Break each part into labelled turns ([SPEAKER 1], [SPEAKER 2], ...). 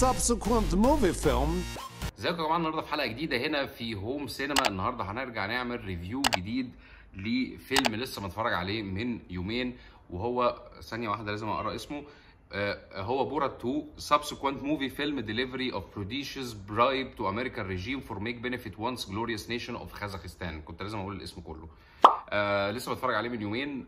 [SPEAKER 1] subsequent movie film
[SPEAKER 2] ازيكم يا جماعه النهارده في حلقه جديده هنا في هوم سينما النهارده هنرجع نعمل ريفيو جديد لفيلم لسه متفرج عليه من يومين وهو ثانيه واحده لازم اقرا اسمه آه، هو بورات 2 subsequent movie film delivery of prodigious bribe to American regime for make benefit once glorious nation of Kazakhstan كنت لازم اقول الاسم كله آه لسه بتفرج عليه من يومين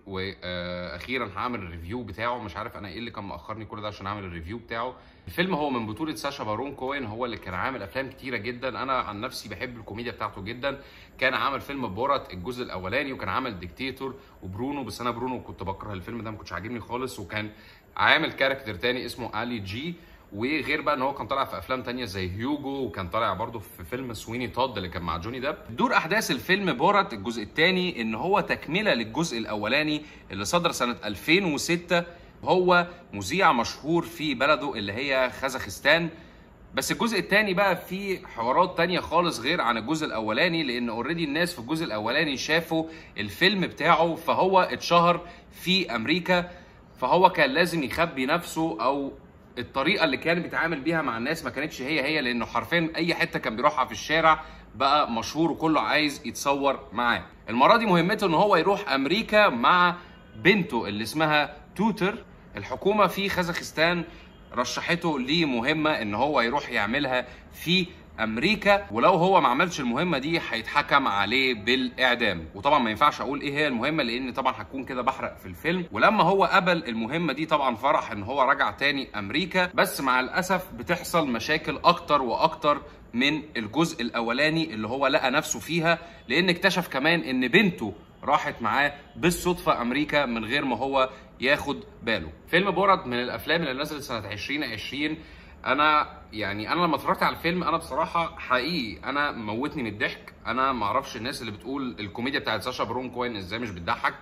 [SPEAKER 2] واخيرا هعمل الريفيو بتاعه مش عارف انا ايه اللي كان مأخرني كل ده عشان اعمل الريفيو بتاعه الفيلم هو من بطولة ساشا بارون كوين هو اللي كان عامل افلام كتيرة جدا انا عن نفسي بحب الكوميديا بتاعته جدا كان عامل فيلم بورات الجزء الاولاني وكان عامل ديكتاتور وبرونو بس انا برونو كنت بكره الفيلم ده ما كنتش عاجبني خالص وكان عامل كاركتر تاني اسمه الي جي وغير بقى ان هو كان طالع في افلام تانية زي هيوجو وكان طالع برضه في فيلم سويني تود اللي كان مع جوني ديب دور احداث الفيلم بورات الجزء الثاني ان هو تكمله للجزء الاولاني اللي صدر سنه 2006 هو مذيع مشهور في بلده اللي هي خزخستان بس الجزء الثاني بقى فيه حوارات تانية خالص غير عن الجزء الاولاني لان اوريدي الناس في الجزء الاولاني شافوا الفيلم بتاعه فهو اتشهر في امريكا فهو كان لازم يخبي نفسه او الطريقه اللي كان بيتعامل بيها مع الناس ما كانتش هي هي لانه حرفيا اي حته كان بيروحها في الشارع بقى مشهور وكله عايز يتصور معاه المره دي مهمته ان هو يروح امريكا مع بنته اللي اسمها توتر الحكومه في خزخستان رشحته لمهمه ان هو يروح يعملها في امريكا ولو هو ما عملش المهمه دي هيتحكم عليه بالاعدام وطبعا ما ينفعش اقول ايه هي المهمه لان طبعا هتكون كده بحرق في الفيلم ولما هو قبل المهمه دي طبعا فرح ان هو رجع تاني امريكا بس مع الاسف بتحصل مشاكل اكتر واكتر من الجزء الاولاني اللي هو لقى نفسه فيها لان اكتشف كمان ان بنته راحت معاه بالصدفه امريكا من غير ما هو ياخد باله فيلم بورات من الافلام اللي نزلت سنه 2020 انا يعني انا لما اتفرجت على الفيلم انا بصراحه حقيقي انا موتني من الضحك انا ما اعرفش الناس اللي بتقول الكوميديا بتاعت ساشا برون كوين ازاي مش بتضحك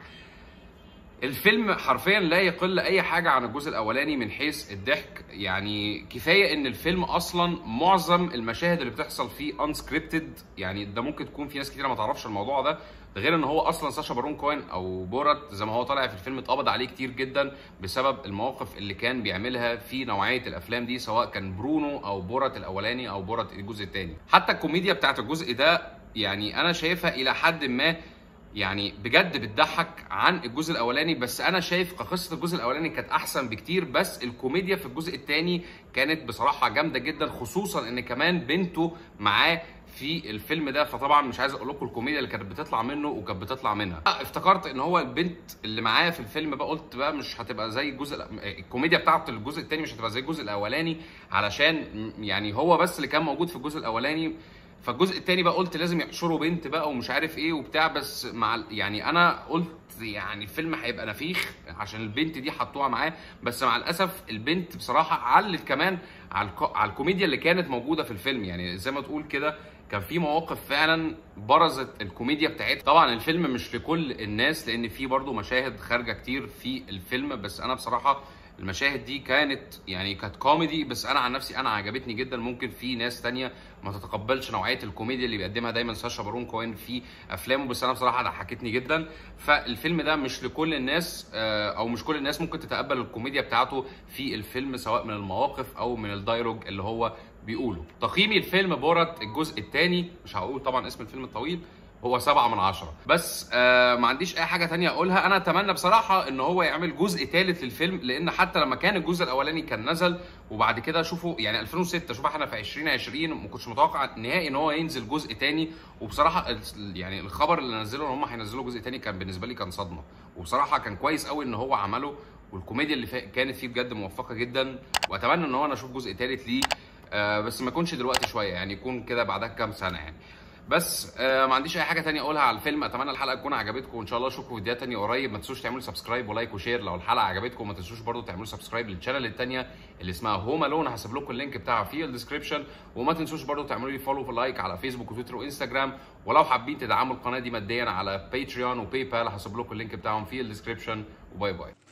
[SPEAKER 2] الفيلم حرفيا لا يقل اي حاجه عن الجزء الاولاني من حيث الضحك يعني كفايه ان الفيلم اصلا معظم المشاهد اللي بتحصل فيه انسكريبتد يعني ده ممكن تكون في ناس كتير ما تعرفش الموضوع ده ده غير ان هو اصلا ساشا بارون كوين او بورات زي ما هو طالع في الفيلم اتقبض عليه كتير جدا بسبب المواقف اللي كان بيعملها في نوعيه الافلام دي سواء كان برونو او بورات الاولاني او بورات الجزء الثاني حتى الكوميديا بتاعت الجزء ده يعني انا شايفها الى حد ما يعني بجد بتضحك عن الجزء الاولاني بس انا شايف قصه الجزء الاولاني كانت احسن بكتير بس الكوميديا في الجزء الثاني كانت بصراحه جامده جدا خصوصا ان كمان بنته معاه في الفيلم ده فطبعا مش عايز اقول لكم الكوميديا اللي كانت بتطلع منه وكانت بتطلع منها افتكرت ان هو البنت اللي معاه في الفيلم بقى قلت بقى مش هتبقى زي الجزء الكوميديا بتاعت الجزء الثاني مش هتبقى زي الجزء الاولاني علشان يعني هو بس اللي كان موجود في الجزء الاولاني فالجزء الثاني بقى قلت لازم يحشروا بنت بقى ومش عارف ايه وبتاع بس مع يعني انا قلت يعني الفيلم هيبقى نفيخ عشان البنت دي حطوها معاه بس مع الاسف البنت بصراحه علت كمان على على الكوميديا اللي كانت موجوده في الفيلم يعني زي ما تقول كده كان في مواقف فعلا برزت الكوميديا بتاعتها طبعا الفيلم مش لكل الناس لان في برضه مشاهد خارجه كتير في الفيلم بس انا بصراحه المشاهد دي كانت يعني كانت كوميدي بس انا عن نفسي انا عجبتني جدا ممكن في ناس تانية ما تتقبلش نوعيه الكوميديا اللي بيقدمها دايما ساشا بارون كوين في افلامه بس انا بصراحه ضحكتني جدا فالفيلم ده مش لكل الناس او مش كل الناس ممكن تتقبل الكوميديا بتاعته في الفيلم سواء من المواقف او من الدايلوج اللي هو بيقوله تقييمي الفيلم بورت الجزء الثاني مش هقول طبعا اسم الفيلم الطويل هو سبعة من عشرة بس آه ما عنديش اي حاجة تانية اقولها انا اتمنى بصراحة ان هو يعمل جزء ثالث للفيلم لان حتى لما كان الجزء الاولاني كان نزل وبعد كده شوفوا يعني 2006 شوف احنا في 2020 ما كنتش متوقع نهائي ان هو ينزل جزء تاني وبصراحة يعني الخبر اللي نزله ان هم هينزلوا جزء تاني كان بالنسبة لي كان صدمة وبصراحة كان كويس قوي ان هو عمله والكوميديا اللي كانت فيه بجد موفقة جدا واتمنى ان هو انا اشوف جزء ثالث ليه آه بس ما يكونش دلوقتي شوية يعني يكون كده بعدها كام سنة يعني بس آه ما عنديش اي حاجه تانية اقولها على الفيلم اتمنى الحلقه تكون عجبتكم وان شاء الله اشوفكم فيديوهات تانية قريب ما تنسوش تعملوا سبسكرايب ولايك وشير لو الحلقه عجبتكم ما تنسوش برضو تعملوا سبسكرايب للشانل التانية اللي اسمها هوم الون هسيب لكم اللينك بتاعها في الديسكربشن وما تنسوش برضو تعملوا لي فولو ولايك على فيسبوك وتويتر وانستجرام ولو حابين تدعموا القناه دي ماديا على باتريون وباي بال هسيب لكم اللينك بتاعهم في الديسكربشن وباي باي